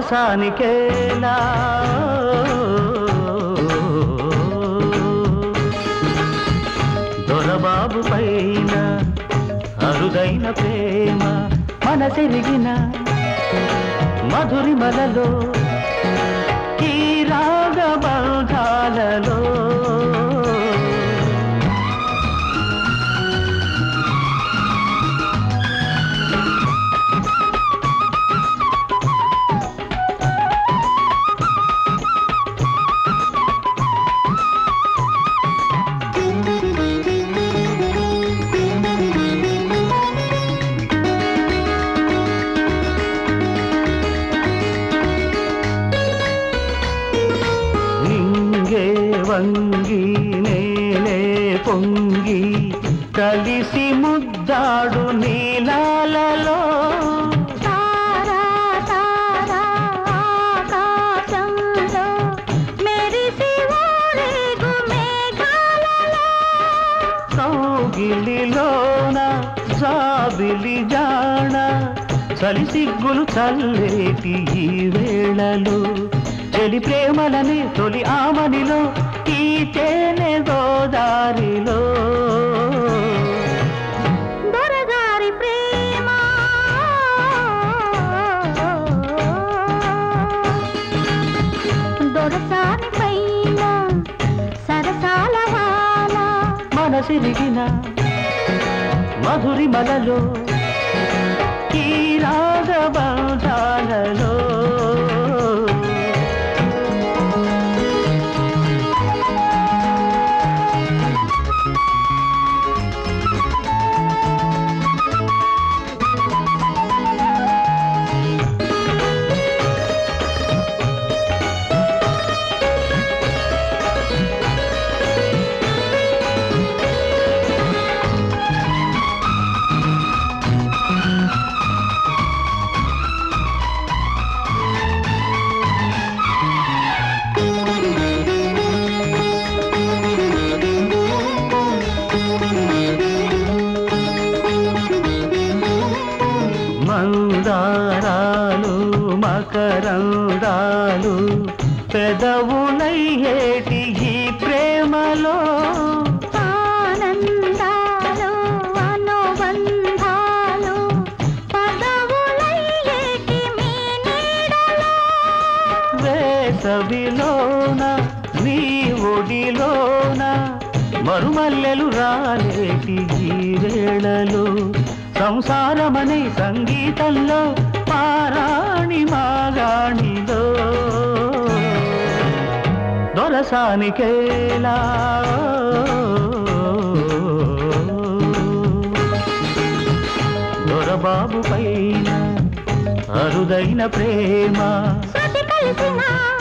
దొరసానికేలా దొరబాబు పైన అరుదైన ప్రేమ మనసెరిగిన మధురిమలలో ఈ రాగబంధాలలో నింగే వంగి నేలే పొంగి కలిసి ముద్దాడు నీలాలలో తారా తారా ఆకాశంలో మెరిసి ఊరేగు మేఘాలలో కౌగిలిలోన జాబిలి జాణ చలి సిగ్గులు చల్లేటి ఈ వేళలు చెలి ప్రేమలని తొలి ఆమనిలో ఈ తేనె గోదారిలో దొరగారి ప్రేమ దొరసాని పైన సరసాల వాన మనసిరిగిన మధురిమలలో ఈ రాగబంధాలలో మందారాలు మకరందాలు పెదవులయ్యేటి ఈ ప్రేమలో ఆనందాలు అనుబంధాలు పదవులయ్యేటి మీ నీడలో వేసవిలోన నీ ఒడిలోన మరుమల్లెలు రాలేటి ఈ వేళలు సంసారమనే సంగీతంలో పారాణి మాగాణిలో దొరసానికేలా దొరబాబు పైన అరుదైన ప్రేమ శృతి కలిసిన